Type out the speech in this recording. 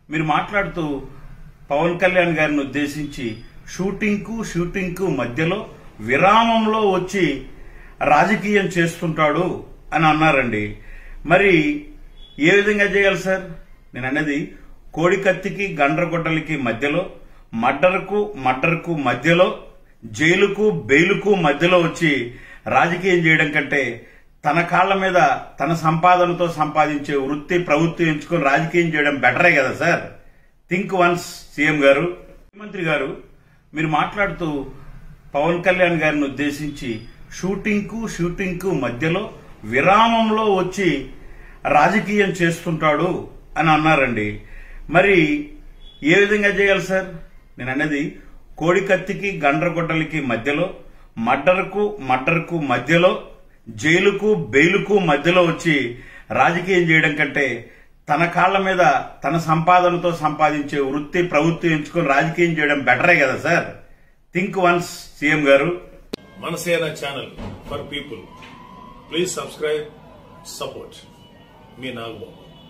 మీరు మాట్లాడుతూ పవన్ కళ్యాణ్ గారిని ఉద్దేశించి షూటింగ్ కు షూటింగ్ కు మధ్యలో విరామంలో వచ్చి రాజకీయం చేస్తుంటాడు అని అన్నారండి మరి ఏ విధంగా చేయాలి సార్ నేను అనేది కోడి కత్తికి గండ్రగొడ్డలికి మధ్యలో మర్డర్కు మర్డర్కు మధ్యలో జైలుకు బెయిలుకు మధ్యలో వచ్చి రాజకీయం చేయడం కంటే తన కాళ్ల మీద తన సంపాదనతో సంపాదించే వృత్తి ప్రవృత్తి ఎంచుకొని రాజకీయం చేయడం బెటరే కదా సార్ థింక్ వన్స్ సీఎం గారు ముఖ్యమంత్రి గారు మీరు మాట్లాడుతూ పవన్ కళ్యాణ్ గారిని ఉద్దేశించి షూటింగ్ కు షూటింగ్ కు మధ్యలో విరామంలో వచ్చి రాజకీయం చేస్తుంటాడు అని అన్నారండి మరి ఏ విధంగా చేయాలి సార్ నేను అనేది కోడి కత్తికి గండ్రగొడ్డలికి మధ్యలో మర్డర్కు మర్డర్కు మధ్యలో జైలుకు బెయిలుకు మధ్యలో వచ్చి రాజకీయం చేయడం కంటే తన కాళ్ల మీద తన సంపాదనతో సంపాదించే వృత్తి ప్రవృత్తి ఎంచుకొని రాజకీయం చేయడం బెటరే కదా సార్ థింక్ వన్స్ సీఎం గారు Manasena channel for people please subscribe support మీ నాగబాబు